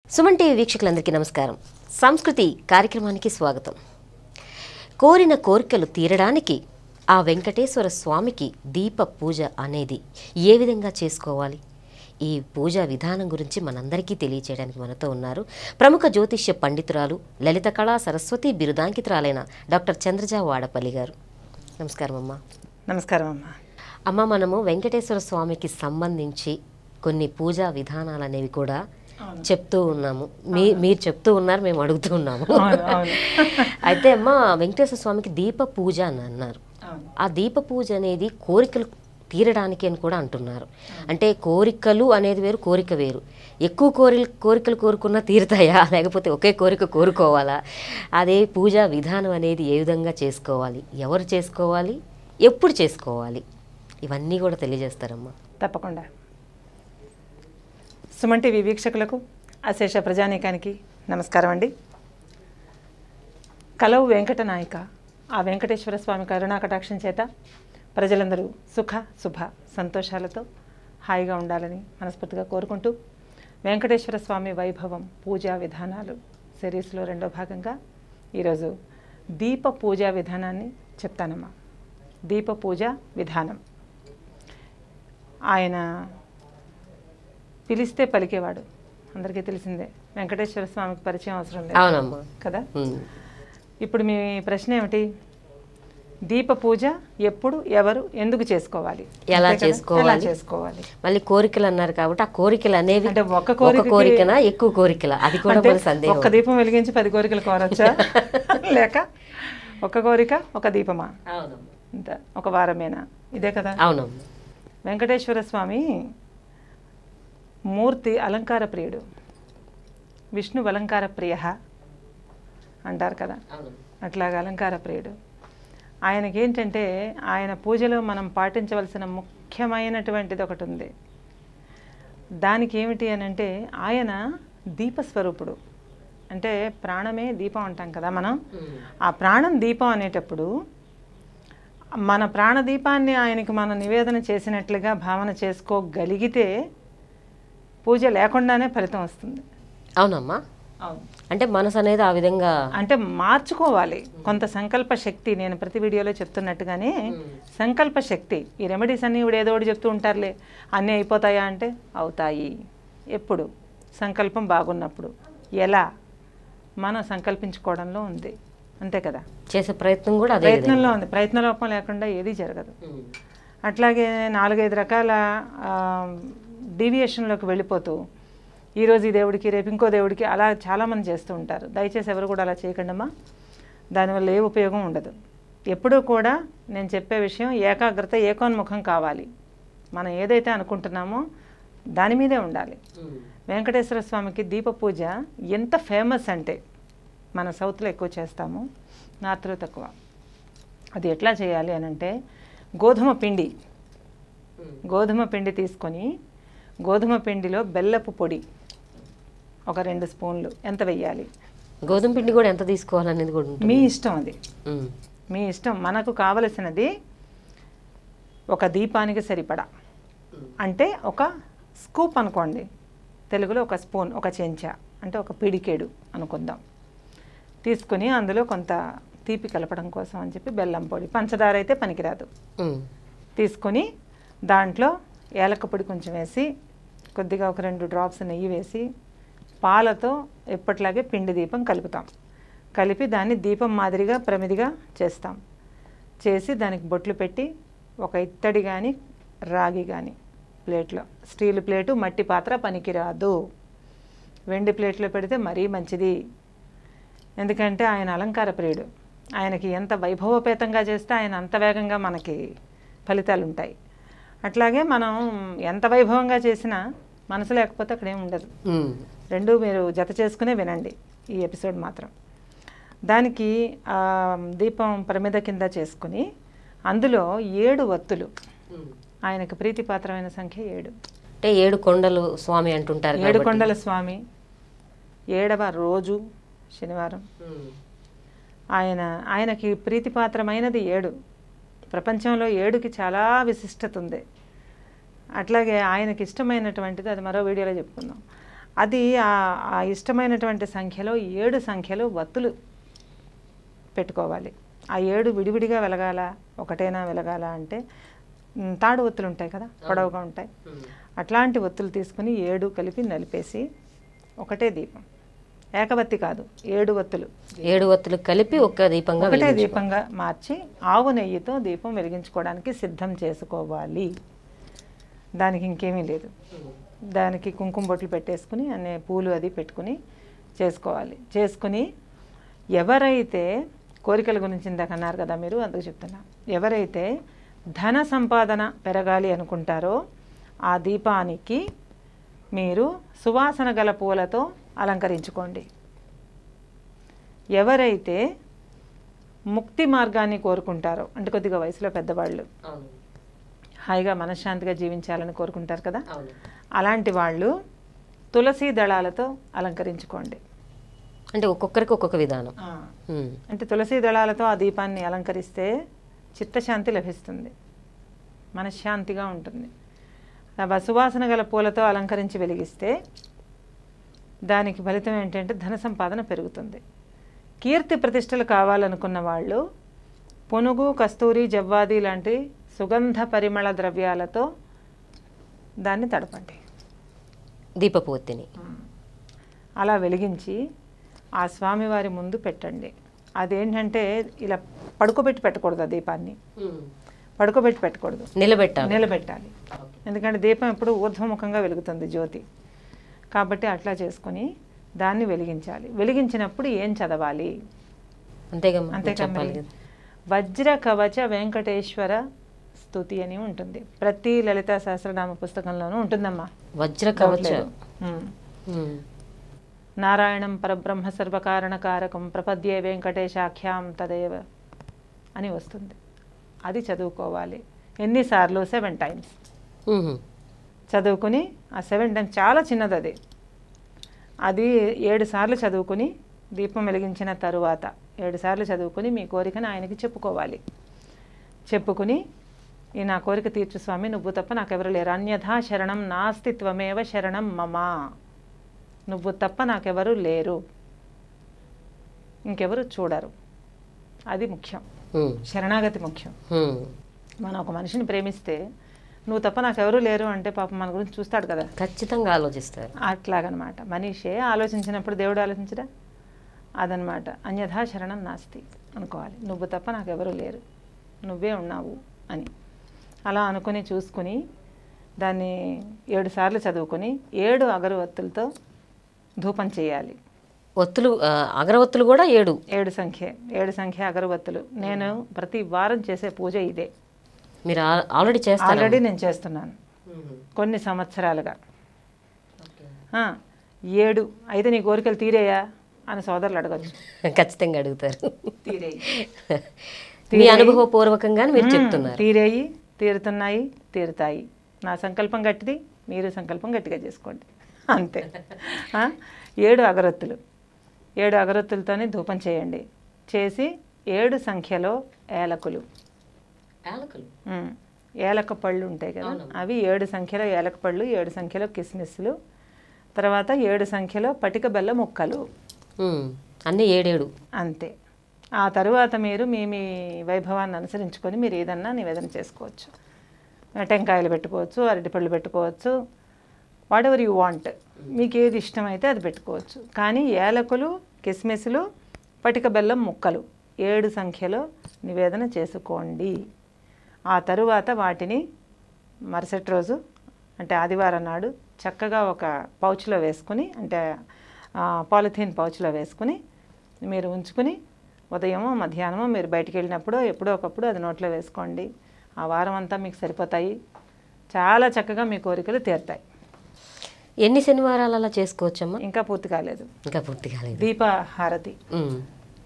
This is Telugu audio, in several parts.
సుమన్ టీవీ వీక్షకులందరికీ నమస్కారం సంస్కృతి కార్యక్రమానికి స్వాగతం కోరిన కోరికలు తీరడానికి ఆ వెంకటేశ్వర స్వామికి దీప పూజ అనేది ఏ విధంగా చేసుకోవాలి ఈ పూజా విధానం గురించి మనందరికీ తెలియచేయడానికి మనతో ఉన్నారు ప్రముఖ జ్యోతిష్య పండితురాలు లలిత కళా సరస్వతి బిరుదాంకితురాలైన డాక్టర్ చంద్రజా వాడపల్లి గారు నమస్కారం అమ్మా నమస్కారం అమ్మా అమ్మ మనము వెంకటేశ్వర స్వామికి సంబంధించి కొన్ని పూజా విధానాలు అనేవి కూడా చెప్తూ ఉన్నాము మీ మీరు చెప్తూ ఉన్నారు మేము అడుగుతూ ఉన్నాము అవును, అవును. అయితే అమ్మ వెంకటేశ్వర స్వామికి దీప పూజ అని అన్నారు అవును. ఆ దీప పూజ అనేది కోరికలు తీరడానికి అని కూడా అంటున్నారు అంటే కోరికలు అనేది వేరు కోరిక వేరు ఎక్కువ కోరి కోరికలు కోరుకున్నా తీరుతాయా లేకపోతే ఒకే కోరిక కోరుకోవాలా అదే పూజా విధానం అనేది ఏ విధంగా చేసుకోవాలి ఎవరు చేసుకోవాలి ఎప్పుడు చేసుకోవాలి ఇవన్నీ కూడా తెలియజేస్తారమ్మా తప్పకుండా సుమన్ టీవీ వీక్షకులకు అశేష ప్రజానీకానికి నమస్కారం అండి కలవు వెంకట నాయక ఆ వెంకటేశ్వర స్వామి కరుణా కటాక్షం చేత ప్రజలందరూ సుఖ శుభ సంతోషాలతో హాయిగా ఉండాలని మనస్ఫూర్తిగా కోరుకుంటూ వెంకటేశ్వర స్వామి వైభవం పూజా విధానాలు సిరీస్లో రెండో భాగంగా ఈరోజు దీప పూజా విధానాన్ని చెప్తానమ్మా దీప పూజ విధానం ఆయన పిలిస్తే పలికేవాడు అందరికీ తెలిసిందే వెంకటేశ్వర స్వామికి పరిచయం అవసరం లేదు అవునమ్మా కదా ఉమ్. ఇప్పుడు మీ ప్రశ్న ఏమిటి దీప పూజ ఎప్పుడు ఎవరు ఎందుకు చేసుకోవాలి ఎలా అంతే కదా? చేసుకోవాలి? ఎలా చేసుకోవాలి మళ్ళీ కోరికలు అన్నారు కాబట్టి ఆ కోరికలు అనేవి అంటే ఒక్క ఒక కోరికకి- కోరికనా ఎక్కువ కోరికల అది కూడా అంటే మన సందేహం ఒక్క దీపం వెలిగించి పది కోరికలు కోరచ్చా లేక ఒక కోరిక ఒక దీపమా అవునమ్మా అంత ఒక వారమేనా ఇదే కదా అవునమ్మా వెంకటేశ్వర స్వామి మూర్తి అలంకార ప్రియుడు విష్ణు అలంకార ప్రియ అంటారు కదా అవునమ్మా అట్లాగా అలంకార ప్రియుడు ఆయనకి ఏంటంటే ఆయన పూజలో మనం పాటించవలసిన ముఖ్యమైనటువంటిది ఒకటి ఉంది దానికి ఏమిటి అని అంటే ఆయన దీపస్వరూపుడు అంటే ప్రాణమే దీపం అంటాం కదా మనం ఆ ప్రాణం దీపం అనేటప్పుడు మన ప్రాణదీపాన్ని ఆయనకి మనం నివేదన చేసినట్లుగా భావన చేసుకోగలిగితే పూజ లేకుండానే ఫలితం వస్తుంది అవునమ్మా అవును అంటే మనసు అనేది ఆ విధంగా అంటే మార్చుకోవాలి కొంత సంకల్ప శక్తి నేను ప్రతి వీడియోలో చెప్తున్నట్టుగానే సంకల్ప శక్తి ఈ రెమెడీస్ అన్నీ ఇప్పుడు ఏదో ఒకటి చెప్తూ ఉంటారులే అన్నీ అయిపోతాయా అంటే అవుతాయి ఎప్పుడు సంకల్పం బాగున్నప్పుడు ఎలా మనం సంకల్పించుకోవడంలో ఉంది అంతే కదా చేసే ప్రయత్నం కూడా అదే ప్రయత్నంలో ఉంది ప్రయత్న లోపం లేకుండా ఏది జరగదు విధంగా. అట్లాగే నాలుగైదు రకాల ఆ, డీవియేషన్లోకి వెళ్ళిపోతూ ఈరోజు ఈ దేవుడికి రేపు ఇంకో దేవుడికి అలా చాలామంది చేస్తూ ఉంటారు దయచేసి ఎవరు కూడా అలా చేయకండమ్మా దానివల్ల ఏ ఉపయోగం ఉండదు ఎప్పుడూ కూడా నేను చెప్పే విషయం ఏకాగ్రత ఏకోన్ముఖం కావాలి మనం ఏదైతే అనుకుంటున్నామో దాని మీదే ఉండాలి ఉమ్. వెంకటేశ్వర స్వామికి దీప పూజ ఎంత ఫేమస్ అంటే మన సౌత్లో ఎక్కువ చేస్తాము నార్త్లో తక్కువ అది ఎట్లా చేయాలి అని అంటే గోధుమ పిండి గోధుమ పిండి తీసుకొని గోధుమ పిండిలో బెల్లపు పొడి ఒక రెండు స్పూన్లు ఎంత వెయ్యాలి గోధుమ పిండి కూడా ఎంత తీసుకోవాలనేది కూడా ఉంటుంది మీ ఇష్టం అది ఉమ్. మీ ఇష్టం మనకు కావలసినది ఒక దీపానికి సరిపడా అంటే ఒక స్కూప్ అనుకోండి తెలుగులో ఒక స్పూన్ ఒక చెంచా అంటే ఒక పిడికేడు అనుకుందాం తీసుకుని అందులో కొంత తీపి కలపడం కోసం అని చెప్పి బెల్లం పొడి పంచదార అయితే పనికిరాదు ఉమ్. తీసుకొని దాంట్లో ఏలక పొడి కొంచెం వేసి కొద్దిగా ఒక రెండు డ్రాప్స్ నెయ్యి వేసి పాలతో ఎప్పట్లాగే పిండి దీపం కలుపుతాం కలిపి దాన్ని దీపం మాదిరిగా ప్రమిదిగా చేస్తాం చేసి దానికి బొట్లు పెట్టి ఒక ఇత్తడి కానీ రాగి కానీ ప్లేట్లో స్టీల్ ప్లేటు మట్టి పాత్ర పనికిరాదు వెండి ప్లేట్లో పెడితే మరీ మంచిది ఎందుకంటే ఆయన అలంకార ప్రియుడు ఆయనకి ఎంత వైభవపేతంగా చేస్తే ఆయన అంత వేగంగా మనకి ఫలితాలు ఉంటాయి అట్లాగే మనం ఎంత వైభవంగా చేసినా మనసు లేకపోతే అక్కడ ఏమి ఉండదు ఉమ్. రెండు మీరు జత చేసుకునే వినండి ఈ ఎపిసోడ్ మాత్రం దానికి ఆ, దీపం ప్రమిద కింద చేసుకుని అందులో ఏడు ఒత్తులు ఉమ్. ఆయనకు ప్రీతిపాత్రమైన సంఖ్య ఏడు అంటే ఏడు కొండలు స్వామి అంటుంటారు ఏడు కాబట్టి. కొండల స్వామి ఏడవ రోజు శనివారం ఉమ్. ఆయన ఆయనకి ప్రీతిపాత్రమైనది ఏడు ప్రపంచంలో ఏడుకి చాలా విశిష్టత ఉంది అట్లాగే ఆయనకి ఇష్టమైనటువంటిది అది మరో వీడియోలో చెప్పుకుందాం అది ఆ- ఆ ఇష్టమైనటువంటి సంఖ్యలో ఏడు సంఖ్యలో వత్తులు పెట్టుకోవాలి ఆ ఏడు విడివిడిగా వెలగాల ఒకటేనా వెలగాల అంటే మ్, తాడు ఒత్తులు ఉంటాయి కదా పొడవుగా ఉంటాయి అట్లాంటి ఒత్తులు తీసుకుని ఏడు కలిపి నలిపేసి ఒకటే దీపం ఏకవత్తి కాదు ఏడు ఒత్తులు ఏడు ఒత్తులు కలిపి ఒక్క దీపంగా ఒకటే వెలిగించు. దీపంగా మార్చి ఆవు నెయ్యితో దీపం వెలిగించుకోవడానికి సిద్ధం చేసుకోవాలి దానికి ఇంకేమీ లేదు దానికి కుంకుమ బొట్లు పెట్టేసుకుని అనే పూలు అది పెట్టుకుని చేసుకోవాలి చేసుకుని ఎవరైతే కోరికల గురించి ఇందాక అన్నారు కదా మీరు అందుకు చెప్తున్నా ఎవరైతే ధన సంపాదన పెరగాలి అనుకుంటారో ఆ దీపానికి మీరు సువాసన గల పూలతో అలంకరించుకోండి ఎవరైతే ముక్తి మార్గాన్ని కోరుకుంటారో అంటే కొద్దిగా వయసులో పెద్దవాళ్ళు అవును హాయిగా మనశ్శాంతిగా జీవించాలని కోరుకుంటారు కదా అవును అలాంటి వాళ్ళు తులసి దళాలతో అలంకరించుకోండి అంటే ఒక్కొక్కరికి ఒక్కొక్క విధానం ఉమ్. అంటే తులసి దళాలతో ఆ దీపాన్ని అలంకరిస్తే చిత్తశాంతి లభిస్తుంది మనశ్శాంతిగా ఉంటుంది ఆ సువాసన గల పూలతో అలంకరించి వెలిగిస్తే దానికి ఫలితం ఏంటంటే ధన సంపాదన పెరుగుతుంది కీర్తి ప్రతిష్టలు కావాలనుకున్న వాళ్ళు పునుగు కస్తూరి జవ్వాది లాంటి సుగంధ పరిమళ ద్రవ్యాలతో దాన్ని తడపండి దీపపు ఒత్తిని అలా వెలిగించి ఆ స్వామివారి ముందు పెట్టండి అదేంటంటే ఇలా పడుకోబెట్టి పెట్టకూడదు ఆ దీపాన్ని పడుకోబెట్టి పెట్టకూడదు నిలబెట్టాలి నిలబెట్టాలి ఎందుకంటే దీపం ఎప్పుడు ఊర్ధ్వముఖంగా వెలుగుతుంది జ్యోతి కాబట్టి అట్లా చేసుకొని దాన్ని వెలిగించాలి వెలిగించినప్పుడు ఏం చదవాలి అంతేగా అంతేకా చెప్పాలి మరి కదా. వజ్ర కవచ వెంకటేశ్వర స్తుతి అని ఉంటుంది ప్రతి లలిత సహస్రనామ పుస్తకంలోనూ ఉంటుందమ్మా వజ్ర కవచ డౌట్ లేదు. ఉమ్. ఉమ్. నారాయణం పరబ్రహ్మ సర్వకారణకారకం ప్రపద్యే వెంకటేశాఖ్యాం తదేవ అని వస్తుంది అది చదువుకోవాలి ఎన్నిసార్లు సెవెన్ టైమ్స్ ఉహు. చదువుకుని ఆ సెవెన్ టైమ్స్ చాలా చిన్నది అది అది ఏడు సార్లు చదువుకుని దీపం వెలిగించిన తరువాత ఏడు సార్లు చదువుకుని మీ కోరికను ఆయనకి చెప్పుకోవాలి చెప్పుకుని ఈ నా కోరిక తీర్చు స్వామి నువ్వు తప్ప నాకెవరు లేరు అన్యథా శరణం నాస్తి త్వమేవ శరణం మమ నువ్వు తప్ప నాకెవరు లేరు ఇంకెవరు చూడరు అది ముఖ్యం ఉమ్. శరణాగతి ముఖ్యం ఉమ్. మనం ఒక మనిషిని ప్రేమిస్తే నువ్వు తప్ప నాకెవరు లేరు అంటే పాపం మన గురించి చూస్తాడు కదా ఖచ్చితంగా ఆలోచిస్తారు అట్లాగనమాట మనిషే ఆలోచించినప్పుడు దేవుడు ఆలోచించడా అదనమాట అన్యథా శరణం నాస్తి అనుకోవాలి నువ్వు తప్ప నాకెవరు లేరు నువ్వే ఉన్నావు అని అలా అనుకుని చూసుకుని దాన్ని ఏడు సార్లు చదువుకొని ఏడు అగరవత్తులతో ధూపం చేయాలి ఒత్తులు ఆ, అగరవత్తులు కూడా ఏడు ఏడు సంఖ్య ఏడు సంఖ్య అగరవత్తులు నేను ప్రతి వారం చేసే పూజ ఇదే మీరు ఆ- ఆల్రెడీ చేస్తారు ఆల్రెడీ నేను చేస్తున్నాను కొన్ని సంవత్సరాలుగా ఆ, ఏడు అయితే నీ కోరికలు తీరేయా అని సోదరులు అడగచ్చు ఖచ్చితంగా అడుగుతారు తీరేయి మీ అనుభవపూర్వకంగానే మీరు చెప్తున్నారు తీరేయి తీరుతున్నాయి తీరుతాయి నా సంకల్పం గట్టిది మీరు సంకల్పం గట్టిగా చేసుకోండి అంతే ఆ, ఏడు అగరొత్తులు ఏడు అగరొత్తులతోనే ధూపం చేయండి చేసి ఏడు సంఖ్యలో ఏలకులు ఉమ్, ఏలక పళ్ళు ఉంటాయి కదా అవి ఏడు సంఖ్యలో ఏలక పళ్ళు ఏడు సంఖ్యలో కిస్మిస్లు తర్వాత ఏడు సంఖ్యలో పటిక బెల్ల ముక్కలు ఉమ్. అన్నీ ఏడేడు అంతే ఆ తరువాత మీరు మీ మీ వైభవాన్ని అనుసరించుకొని మీరు ఏదన్నా నివేదన చేసుకోవచ్చు టెంకాయలు పెట్టుకోవచ్చు అరటిపళ్ళు పెట్టుకోవచ్చు వాట్ ఎవర్ యూ వాంట్ మీకు ఏది ఇష్టమైతే అది పెట్టుకోవచ్చు కానీ ఏలకులు కిస్మిస్లు పటిక బెల్లం ముక్కలు ఏడు సంఖ్యలో నివేదన చేసుకోండి ఆ తరువాత వాటిని మరుసటి రోజు అంటే ఆదివారం నాడు చక్కగా ఒక పౌచ్లో వేసుకుని అంటే ఆ, పాలిథీన్ పౌచ్లో వేసుకుని మీరు ఉంచుకుని ఉదయమో మధ్యాహ్నమో మీరు బయటికి వెళ్ళినప్పుడు ఎప్పుడో ఒకప్పుడు అది నోట్లో వేసుకోండి ఆ వారం అంతా మీకు సరిపోతాయి చాలా చక్కగా మీ కోరికలు తీరుతాయి ఎన్ని శనివారాలు అలా చేసుకోవచ్చమ్మా ఇంకా పూర్తి కాలేదు ఇంకా పూర్తి కాలేదు దీపహారతి ఉమ్.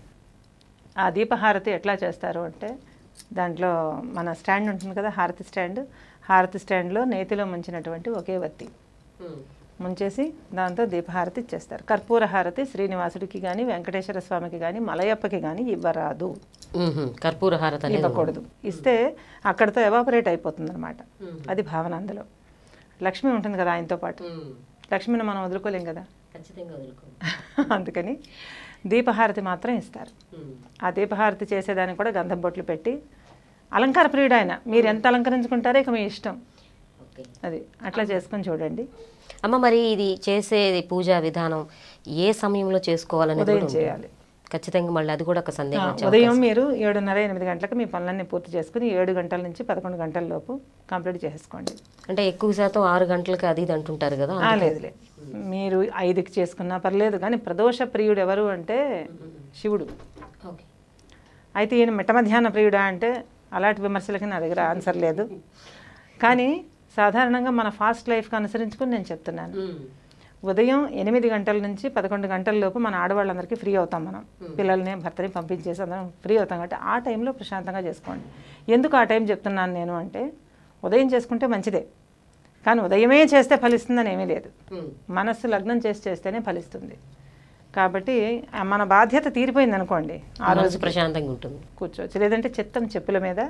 ఆ దీపహారతి ఎట్లా చేస్తారు అంటే దాంట్లో మన స్టాండ్ ఉంటుంది కదా హారతి స్టాండ్ హారతి స్టాండ్లో నేతిలో ముంచినటువంటి ఒకే వత్తి ముంచేసి దాంతో దీపహారతి ఇచ్చేస్తారు కర్పూర హారతి శ్రీనివాసుడికి కానీ వెంకటేశ్వర స్వామికి కానీ మలయప్పకి కానీ ఇవ్వరాదు ఉహు. కర్పూర హారత అనేది ఇవ్వకూడదు ఇస్తే అక్కడితో ఎవాపరేట్ అయిపోతుంది అనమాట అది భావన అందులో లక్ష్మి ఉంటుంది కదా ఆయనతో పాటు ఉమ్. లక్ష్మిని మనం వదులుకోలేం కదా ఖచ్చితంగా వదులుకో అందుకని దీపహారతి మాత్రం ఇస్తారు ఆ దీపహారతి చేసేదానికి కూడా గంధం బొట్లు పెట్టి అలంకార ప్రియుడు ఆయన మీరు ఎంత అలంకరించుకుంటారో ఇక మీ ఇష్టం ఓకే అది అట్లా చేసుకొని చూడండి అమ్మ మరి ఇది చేసే పూజా విధానం ఏ సమయంలో చేసుకోవాలని ఉదయం చేయాలి ఖచ్చితంగా మళ్ళీ అది కూడా ఒక సందేహం వచ్చే ఉదయం మీరు ఏడున్నర ఎనిమిది గంటలకు మీ పనులన్నీ పూర్తి చేసుకుని ఏడు గంటల నుంచి పదకొండు గంటల లోపు కంప్లీట్ చేసుకోండి అంటే ఎక్కువ శాతం ఆరు గంటలకి అది ఇది అంటుంటారు కదా ఆ, లేదులే మీరు ఐదుకి చేసుకున్నా పర్లేదు కానీ ప్రదోష ప్రియుడు ఎవరు అంటే శివుడు ఓకే అయితే ఈయన మిట్ట మధ్యాహ్న ప్రియుడా అంటే అలాంటి విమర్శలకి నా దగ్గర ఆన్సర్ లేదు కానీ సాధారణంగా మన ఫాస్ట్ లైఫ్కి అనుసరించుకుని నేను చెప్తున్నాను ఉదయం ఎనిమిది గంటల నుంచి పదకొండు గంటల లోపు మన ఆడవాళ్ళందరికీ ఫ్రీ అవుతాం మనం పిల్లల్ని భర్తని పంపించేసి అందరం ఫ్రీ అవుతాం కాబట్టి ఆ టైంలో ప్రశాంతంగా చేసుకోండి ఎందుకు ఆ టైం చెప్తున్నాను నేను అంటే ఉదయం చేసుకుంటే మంచిదే కానీ ఉదయమే చేస్తే ఫలిస్తుందని ఏమీ లేదు మనస్సు లగ్నం చేసి చేస్తేనే ఫలిస్తుంది కాబట్టి ఆ మన బాధ్యత తీరిపోయింది అనుకోండి ఆ రోజు ప్రశాంతంగా ఉంటుంది కూర్చోవచ్చు లేదంటే చిత్తం చెప్పుల మీద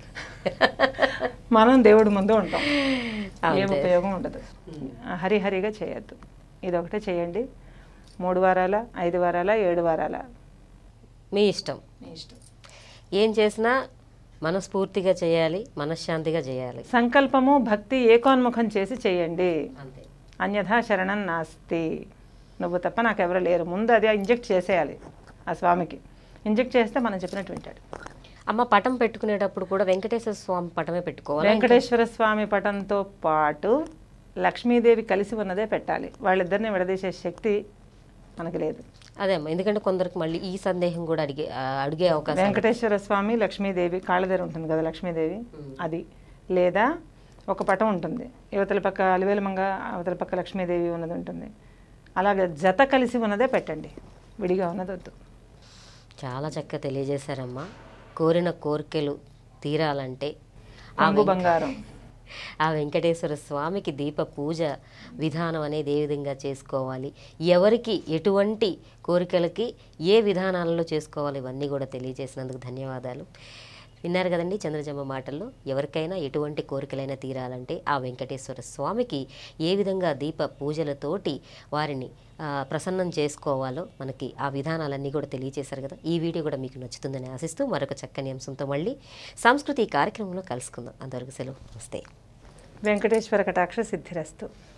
మనం దేవుడి ముందు ఉంటాం ఏం ఉపయోగం ఉండదు హరిహరిగా చేయొద్దు ఇది ఒకటే చేయండి మూడు వారాల ఐదు వారాల ఏడు వారాల మీ ఇష్టం మీ ఇష్టం ఏం చేసినా మనస్ఫూర్తిగా చేయాలి మనశ్శాంతిగా చేయాలి సంకల్పము భక్తి ఏకోన్ముఖం చేసి చేయండి అంతే అన్యథా శరణం నాస్తి నువ్వు తప్ప నాకు ఎవరు లేరు ముందు అది ఇంజెక్ట్ చేసేయాలి ఆ స్వామికి ఇంజెక్ట్ చేస్తే మనం చెప్పినట్టు వింటాడు అమ్మ పటం పెట్టుకునేటప్పుడు కూడా వెంకటేశ్వర స్వామి పటమే పెట్టుకోవాలి వెంకటేశ్వర స్వామి పటంతో పాటు లక్ష్మీదేవి కలిసి ఉన్నదే పెట్టాలి వాళ్ళిద్దరిని విడదీసే శక్తి మనకి లేదు అదే అమ్మ ఎందుకంటే కొందరికి మళ్ళీ ఈ సందేహం కూడా అడిగే ఆ, అడిగే అవకాశం వెంకటేశ్వర స్వామి లక్ష్మీదేవి కాళ్ళ దగ్గర ఉంటుంది కదా లక్ష్మీదేవి అది లేదా ఒక పటం ఉంటుంది యువతల పక్క అలివేలమంగ అవతల పక్క లక్ష్మీదేవి ఉన్నది ఉంటుంది అలాగే జత కలిసి ఉన్నదే పెట్టండి విడిగా ఉన్నది వద్దు చాలా చక్కగా తెలియజేశారమ్మా కోరిన కోరికలు తీరాలంటే ఆ కొంగు బంగారం ఆ వెంకటేశ్వర స్వామికి దీప పూజ విధానం అనేది ఏ విధంగా చేసుకోవాలి ఎవరికి ఎటువంటి కోరికలకి ఏ విధానాలలో చేసుకోవాలి ఇవన్నీ కూడా తెలియజేసినందుకు ధన్యవాదాలు విన్నారు కదండి చంద్రజమ్మ మాటల్లో ఎవరికైనా ఎటువంటి కోరికలైనా తీరాలంటే ఆ వెంకటేశ్వర స్వామికి ఏ విధంగా దీప పూజలతోటి వారిని ఆ, ప్రసన్నం చేసుకోవాలో మనకి ఆ విధానాలన్నీ కూడా తెలియజేశారు కదా ఈ వీడియో కూడా మీకు నచ్చుతుందని ఆశిస్తూ మరొక చక్కని అంశంతో మళ్ళీ సంస్కృతి కార్యక్రమంలో కలుసుకుందాం అంతవరకు సెలవు నమస్తే వెంకటేశ్వర కటాక్ష సిద్ధిరస్తు